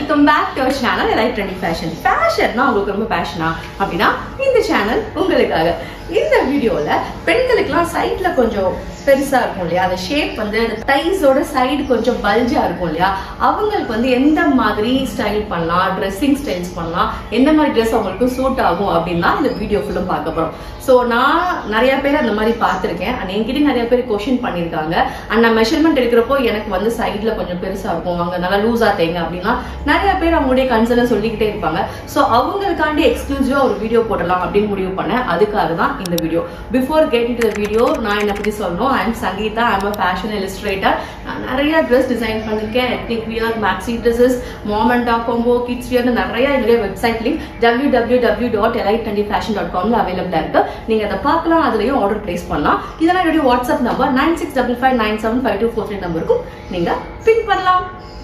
welcome back to our channel life trending fashion ஃபேஷன்னா உங்களுக்கு ரொம்ப பேஷனா அப்படின்னா இந்த சேனல் உங்களுக்காக இந்த வீடியோல பெண்களுக்குலாம் சைட்ல கொஞ்சம் பெருசா இருக்கும் இல்லையா அந்த ஷேப் வந்து டைஸோட சைடு கொஞ்சம் பல்ஜா இருக்கும் இல்லையா அவங்களுக்கு வந்து எந்த மாதிரி ஸ்டைல் பண்ணலாம் ட்ரெஸ்ஸிங் ஸ்டைல்ஸ் பண்ணலாம் எந்த மாதிரி ட்ரெஸ் அவங்களுக்கு சூட் ஆகும் அப்படின்னா இந்த வீடியோ ஃபுல்லும் பார்க்க போறோம் ஸோ நான் நிறைய பேர் அந்த மாதிரி பார்த்துருக்கேன் அண்ட் என்கிட்ட நிறைய பேர் கொஷின் பண்ணியிருக்காங்க அண்ட் நான் மெஷர்மெண்ட் எடுக்கிறப்போ எனக்கு வந்து சைட்ல கொஞ்சம் பெருசா இருக்கும் அங்க நல்லா லூஸா தேங்க அப்படின்னா நிறைய பேர் அவங்களுடைய கன்சர்னை சொல்லிக்கிட்டே இருப்பாங்க ஸோ அவங்களுக்காண்டி எக்ஸ்க்ளூசிவா ஒரு வீடியோ போடலாம் அப்படின்னு முடிவு பண்ணேன் அதுக்காக தான் இந்த video before get to video நான் என்ன பத்தி சொல்லணும் I am Sangeetha I am fashion illustrator நான் நிறைய ட்ரெஸ் டிசைன் பண்ணிருக்கேன் ethnic wear maxi dresses mom and daughter combo kids வியர்னு நிறைய என்னுடைய website link W W W dot elite twenty fashion dot காம்ல அவைலபிளா இருக்கு நீங்க அதை பார்க்கலாம் அதுலயும் ஆர்டர் பிளேஸ் பண்ணலாம் இதெல்லாம் என்னுடைய WhatsApp number nine six double five nine seven five two four three நம்பருக்கும் நீங்க பின் பண்ணலாம்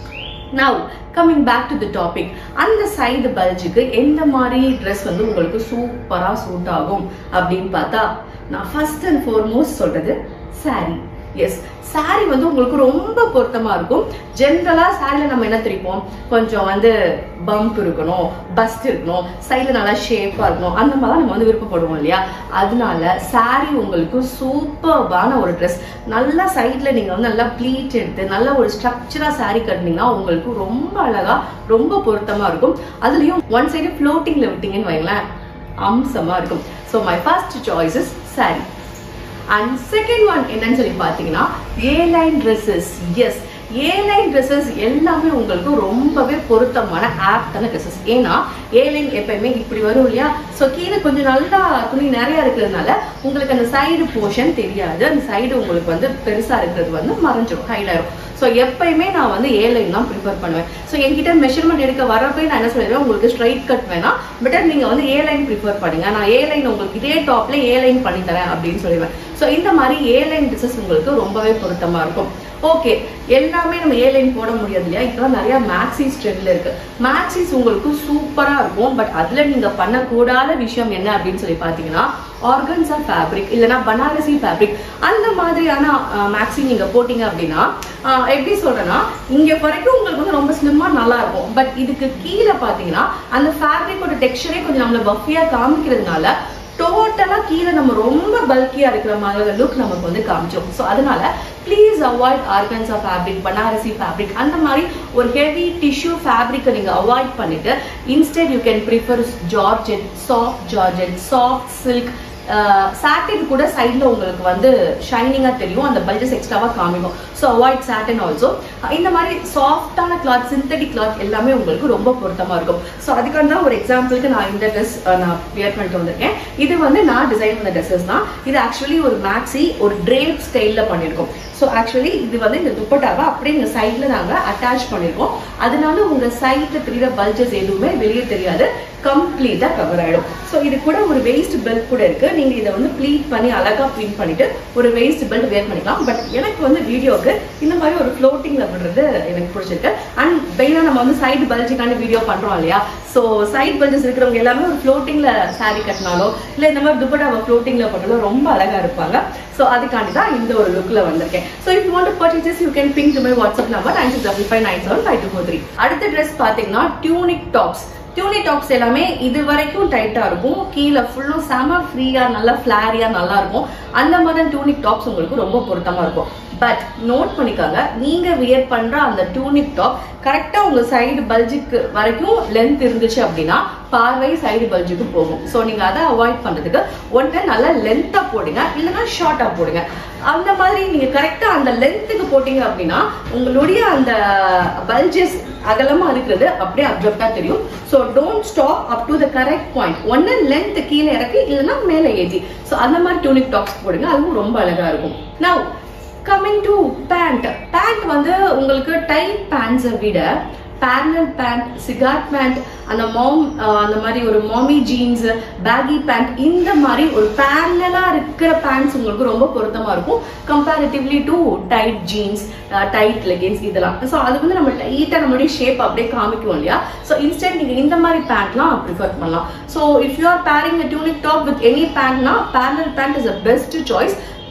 now coming back to the topic அந்த சைடு பல்ஜுக்கு எந்த மாதிரி ட்ரெஸ் வந்து உங்களுக்கு சூப்பரா சூட் ஆகும் அப்படின்னு பார்த்தா நான் ஃபர்ஸ்ட் அண்ட் ஃபோர்மோஸ்ட் சொல்றது saree எஸ் saree வந்து உங்களுக்கு ரொம்ப பொருத்தமா இருக்கும் ஜென்ரலா சாரில நம்ம என்ன தெரிப்போம் கொஞ்சம் வந்து பம்ப் இருக்கணும் பஸ்ட் இருக்கணும் சைடுல நல்லா ஷேப்பா இருக்கணும் அந்த மாதிரி நம்ம வந்து விருப்பப்படுவோம் இல்லையா அதனால saree உங்களுக்கு சூப்பர்பான ஒரு ட்ரெஸ் நல்லா சைட்ல நீங்க வந்து நல்லா ப்ளீட் எடுத்து நல்ல ஒரு ஸ்ட்ரக்சரா saree கட்டினீங்கன்னா உங்களுக்கு ரொம்ப அழகா ரொம்ப பொருத்தமா இருக்கும் அதுலயும் ஒன் சைடு ஃப்ளோட்டிங்ல விட்டீங்கன்னு வைங்களேன் அம்சமா இருக்கும் so my first choice is saree and second one என்னன்னு சொல்லி பார்த்தீங்கன்னா A line dresses yes A line dresses எல்லாமே உங்களுக்கு ரொம்பவே பொருத்தமான ஆப்டான ட்ரெஸ்ஸஸ் ஏன்னா ஏ லைன் எப்பயுமே இப்படி வரும் இல்லையா ஸோ கீழே கொஞ்சம் நல்லா துணி நிறைய இருக்கிறதுனால உங்களுக்கு அந்த சைடு போர்ஷன் தெரியாது அந்த சைடு உங்களுக்கு வந்து பெருசா இருக்கிறது வந்து மறைஞ்சிரும் ஹைட் ஆயிரும் ஸோ எப்பயுமே நான் வந்து ஏ லைன் தான் ப்ரிஃபர் பண்ணுவேன் ஸோ என்கிட்ட மெஷர்மெண்ட் எடுக்க வரப்போ நான் என்ன சொல்லிடுவேன் உங்களுக்கு ஸ்ட்ரைட் கட் வேணாம் பெட்டர் நீங்க வந்து ஏ லைன் ப்ரிஃபர் பண்ணுங்க நான் ஏ லைன் உங்களுக்கு இதே டாப்ல ஏ லைன் பண்ணி தரேன் அப்படின்னு சொல்லிடுவேன் ஸோ இந்த மாதிரி ஏ லைன் ட்ரெஸ்ஸஸ் உங்களுக்கு ரொம்பவே பொருத்தமா இருக்கும் ஓகே எல்லாமே நம்ம ஏ லைன் போட முடியாது இல்லையா இப்பெல்லாம் நிறைய மேக்ஸிஸ் ட்ரெண்ட்ல இருக்கு மேக்ஸிஸ் உங்களுக்கு சூப்பரா இருக்கும் பட் அதுல நீங்க பண்ணக்கூடாத விஷயம் என்ன அப்படின்னு சொல்லி பாத்தீங்கன்னா ஆர்கன்ஸா ஃபேப்ரிக் இல்லைன்னா பனாரசி ஃபேப்ரிக் அந்த மாதிரியான மேக்ஸி நீங்க போட்டீங்க அப்படின்னா ஆஹ் எப்படி சொல்றேன்னா இங்க வரைக்கும் உங்களுக்கு வந்து ரொம்ப ஸ்லிம்மா நல்லா இருக்கும் பட் இதுக்கு கீழே பாத்தீங்கன்னா அந்த ஃபேப்ரிக்கோட டெக்ஸ்டரே கொஞ்சம் நம்மள பஃபியா காமிக்கிறதுனால டோட்டலா கீழே நம்ம ரொம்ப பல்கியா இருக்கிற மாதிரி லுக் நமக்கு வந்து காமிச்சோம் ஸோ அதனால please avoid organza fabric Banarasi fabric அந்த மாதிரி ஒரு ஹெவி டிஷ்யூ ஃபேப்ரிக்கை நீங்க அவாய்ட் பண்ணிட்டு instead you can prefer georgette soft georgette soft silk satin கூட சைட்ல உங்களுக்கு வந்து ஷைனிங்கா தெரியும் அந்த பல்ஜஸ் எக்ஸ்ட்ராவா காமிக்கும் ஸோ அவாய்ட் சாட்டின் ஆல்சோ இந்த மாதிரி சாஃப்டான கிளாத் சிந்தட்டிக் கிளாத் எல்லாமே உங்களுக்கு ரொம்ப பொருத்தமா இருக்கும் ஸோ அதுக்காக தான் ஒரு எக்ஸாம்பிளுக்கு நான் இந்த ட்ரெஸ் நான் வியர் பண்ணிட்டு வந்திருக்கேன் இது வந்து நான் டிசைன் பண்ண ட்ரெஸ்ஸஸ் தான் இது ஆக்சுவலி ஒரு மேக்ஸி ஒரு ட்ரேப் ஸ்டைல்ல பண்ணியிருக்கோம் ஸோ ஆக்சுவலி இது வந்து இந்த துப்பட்டாவை அப்படியே இந்த சைட்ல நாங்க அட்டாச் பண்ணியிருக்கோம் அதனால உங்க சைட்ல தெரியுற பல்ஜஸ் எதுவுமே வெளியே தெரியாது கம்ப்ளீட்டா கவர் ஆயிடும் ஸோ இது கூட ஒரு வெயிஸ்ட் பெல்ட் கூட இருக்கு நீங்க இதை வந்து ப்ளீட் பண்ணி அழகா பின் பண்ணிட்டு ஒரு வெயிஸ்ட் பெல்ட் வேர் பண்ணிக்கலாம் பட் எனக்கு வந்து வீடியோக்கு இந்த மாதிரி ஒரு ஃப்ளோட்டிங்ல விடுறது எனக்கு பிடிச்சிருக்கு அண்ட் மெயினா நம்ம வந்து சைடு பல்ஜுக்கான வீடியோ பண்றோம் இல்லையா ஸோ சைட் பல்ஜஸ் இருக்கிறவங்க எல்லாமே ஒரு ஃப்ளோட்டிங்ல சாரி கட்டினாலோ இல்லை இந்த மாதிரி துப்பட்டாவை ஃப்ளோட்டிங்ல பண்ணாலோ ரொம்ப அழகா இருப்பாங்க ஸோ அதுக்காண்டி தான் இந்த ஒரு லுக்ல வந்திருக்கேன் so if you want purchase you can ping to my WhatsApp number nine six double five nine seven five two four three அடுத்த ட்ரெஸ் பார்த்தீங்கன்னா டியூனிக் டாப்ஸ் டியூனிக் டாப்ஸ் எல்லாமே இது வரைக்கும் டைட்டா இருக்கும் கீழே ஃபுல்லும் செம ஃப்ரீயா நல்லா ஃபிளாரியா நல்லா இருக்கும் அந்த மாதிரி டியூனிக் டாப்ஸ் உங்களுக்கு ரொம்ப பொருத்தமா இருக்கும் பட் நோட் பண்ணிக்காங்க நீங்க வியர் பண்ற அந்த டியூனிக் டாப் கரெக்டா உங்க சைடு பல்ஜுக்கு வரைக்கும் லென்த் இருந்துச்சு அப்படின்னா பார்வை சைடு பல்ஜுக்கு போகும் ஸோ நீங்க அதை அவாய்ட் பண்றதுக்கு ஒன்று நல்லா லென்த்தா போடுங்க இல்லைன்னா ஷார்ட்டா போடுங்க அந்த மாதிரி நீங்க கரெக்டா அந்த லென்த்துக்கு போட்டீங்க அப்படின்னா உங்களுடைய அந்த பல்ஜஸ் அகலமா இருக்கிறது அப்படியே அப்சர்வ்டா தெரியும் so don't stop up to the correct point ஒன்னு லென்த் கீழே இறக்கி இல்லைன்னா மேலே ஏற்றி ஸோ அந்த மாதிரி டியூனிக் டாப்ஸ் போடுங்க அதுவும் ரொம்ப அழகா இருக்கும் now coming to pant pant வந்து உங்களுக்கு டைட் பேண்ட்ஸை விட பேரலல் பேண்ட் சிகார் பேண்ட் அந்த மாம் அந்த மாதிரி ஒரு மாமி ஜீன்ஸ் பேகி பேண்ட் இந்த மாதிரி ஒரு பேரலா இருக்கிற பேண்ட்ஸ் உங்களுக்கு ரொம்ப பொருத்தமா இருக்கும் comparatively to tight jeans tight leggings இதெல்லாம் ஸோ அது வந்து நம்ம டைட்டா நம்மளுடைய ஷேப் அப்படியே காமிக்கும் இல்லையா ஸோ இன்ஸ்டன்ட் நீங்க இந்த மாதிரி பேண்ட்லாம் ப்ரிஃபர் பண்ணலாம் so if you are pairing a tunic top with any பேண்ட்னா parallel pant is a best choice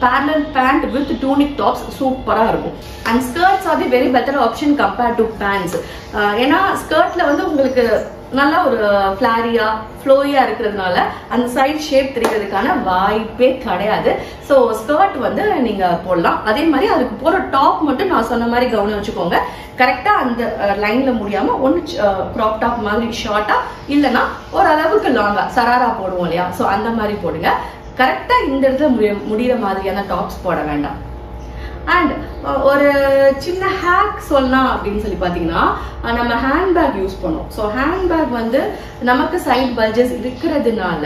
parallel pant with tunic tops சூப்பரா இருக்கும் and skirts are the very better option compared to pants ஏன்னா ஸ்கர்ட்ல வந்து உங்களுக்கு நல்ல ஒரு ஃபிளாரியா ஃப்ளோயா இருக்கிறதுனால அந்த சைட் ஷேப் தெரிகிறதுக்கான வாய்ப்பே கிடையாது ஸோ ஸ்கர்ட் வந்து நீங்க போடலாம் அதே மாதிரி அதுக்கு போற டாப் மட்டும் நான் சொன்ன மாதிரி கவனம் வச்சுக்கோங்க கரெக்டா அந்த லைன்ல முடியாம ஒன்று க்ராப் டாப் மாதிரி ஷார்ட்டா இல்லைன்னா ஓரளவுக்கு லாங்கா சராரா போடுவோம் இல்லையா ஸோ அந்த மாதிரி போடுங்க கரெக்டா இந்த இடத்துல முடிய முடிகிற மாதிரியான டாப்ஸ் போட வேண்டாம் அண்ட் ஒரு சின்ன ஹேக் சொல்லலாம் அப்படின்னு சொல்லி பார்த்தீங்கன்னா அஹ் நம்ம ஹேண்ட்பேக் யூஸ் பண்ணோம் ஸோ ஹேண்ட்பேக் வந்து நமக்கு சைட் பல்ஜஸ் இருக்கிறதுனால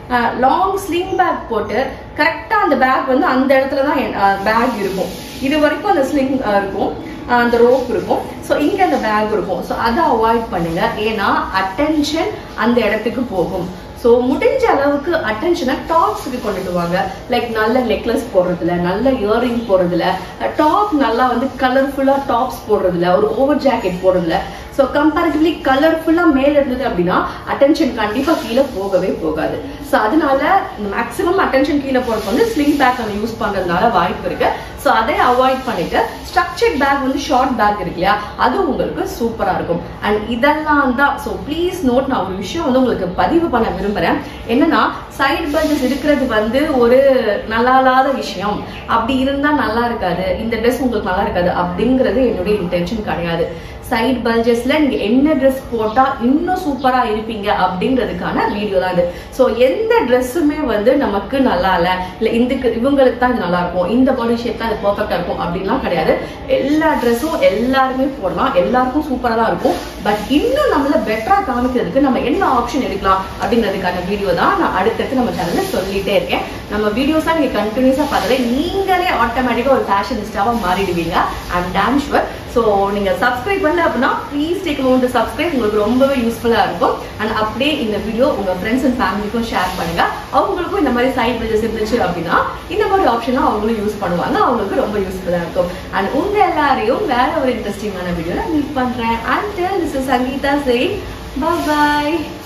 லாங் ஸ்லிங் பேக் போட்டு கரெக்டாக அந்த பேக் வந்து அந்த இடத்துல தான் பேக் இருக்கும் இது வரைக்கும் அந்த ஸ்லிங் இருக்கும் அஹ் அந்த ரோப் இருக்கும் ஸோ இங்கே அந்த பேக் இருக்கும் ஸோ அதை அவாய்ட் பண்ணுங்க ஏன்னா அட்டென்ஷன் அந்த இடத்துக்கு போகும் ஸோ முடிஞ்ச அளவுக்கு அட்டென்ஷனை டாப்ஸுக்கு கொண்டுட்டு வாங்க லைக் நல்ல நெக்லஸ் போடுறதுல நல்ல இயரிங் போடுறதுல டாப் நல்லா வந்து கலர்ஃபுல்லாக டாப்ஸ் போடுறதுல ஒரு ஓவர் ஜாக்கெட் போடுறதுல ஸோ கம்பேரிட்டிவ்லி கலர்ஃபுல்லாக மேலே இருந்தது அப்படின்னா அட்டென்ஷன் கண்டிப்பாக கீழே போகவே போகாது ஸோ அதனால மேக்ஸிமம் அட்டென்ஷன் கீழே போகிறது வந்து ஸ்லிங் பேக் நம்ம யூஸ் பண்ணுறதுனால வாய்ப்பு இருக்கு ஸோ அதை அவாய்ட் பண்ணிட்டு ஸ்ட்ரக்சர்ட் பேக் வந்து ஷார்ட் பேக் இருக்கு இல்லையா அது உங்களுக்கு சூப்பராக இருக்கும் அண்ட் இதெல்லாம் தான் ஸோ ப்ளீஸ் நோட் நான் ஒரு விஷயம் வந்து உங்களுக்கு பதிவு பண்ண விரும்புகிறேன் என்னன்னா சைடு பல்ஜஸ் இருக்கிறது வந்து ஒரு நல்லா இல்லாத விஷயம் அப்படி இருந்தால் நல்லா இருக்காது இந்த ட்ரெஸ் உங்களுக்கு நல்லா இருக்காது அப்படிங்கிறது என்னுடைய இன்டென்ஷன் கிடையாது சைட் பல்ஜஸ்ல நீங்க என்ன ட்ரெஸ் போட்டா இன்னும் சூப்பரா இருப்பீங்க அப்படின்றதுக்கான வீடியோ தான் இது ஸோ எந்த ட்ரெஸ்ஸுமே வந்து நமக்கு நல்லா இல்ல இல்ல இதுக்கு இவங்களுக்கு தான் இது நல்லா இருக்கும் இந்த பாடி ஷேப் தான் இது பர்ஃபெக்டா இருக்கும் அப்படின்லாம் கிடையாது எல்லா ட்ரெஸ்ஸும் எல்லாருமே போடலாம் எல்லாருக்கும் சூப்பரா தான் இருக்கும் பட் இன்னும் நம்மள பெட்டரா காமிக்கிறதுக்கு நம்ம என்ன ஆப்ஷன் எடுக்கலாம் அப்படிங்கிறதுக்கான வீடியோ தான் நான் அடுத்தடுத்து நம்ம சேனல்ல சொல்லிட்டே இருக்கேன் நம்ம வீடியோஸா நீங்க கண்டினியூஸா பார்த்தாலே நீங்களே ஆட்டோமேட்டிக்கா ஒரு ஃபேஷனிஸ்டாவா மாறிடுவீங்க ஐம் டேம் ஷுவர் ஸோ நீங்க சப்ஸ்கிரைப் பண்ணல அப்படின்னா ப்ளீஸ் டேக் மோன் டு சப்ஸ்கிரைப் உங்களுக்கு ரொம்பவே யூஸ்ஃபுல்லா இருக்கும் அண்ட் அப்படியே இந்த வீடியோ உங்க ஃப்ரெண்ட்ஸ் அண்ட் ஃபேமிலிக்கும் ஷேர் பண்ணுங்க அவங்களுக்கும் இந்த மாதிரி சைட் பில்ஜஸ் இருந்துச்சு அப்படின்னா இந்த மாதிரி ஆப்ஷன்லாம் அவங்களும் யூஸ் பண்ணுவாங்க அவங்களுக்கு ரொம்ப யூஸ்ஃபுல்லா இருக்கும் அண்ட் உங்க எல்லாரையும் வேற ஒரு இன்ட்ரெஸ்டிங்கான வீடியோல மீட் பண்றேன் and this is Sangeetha say bye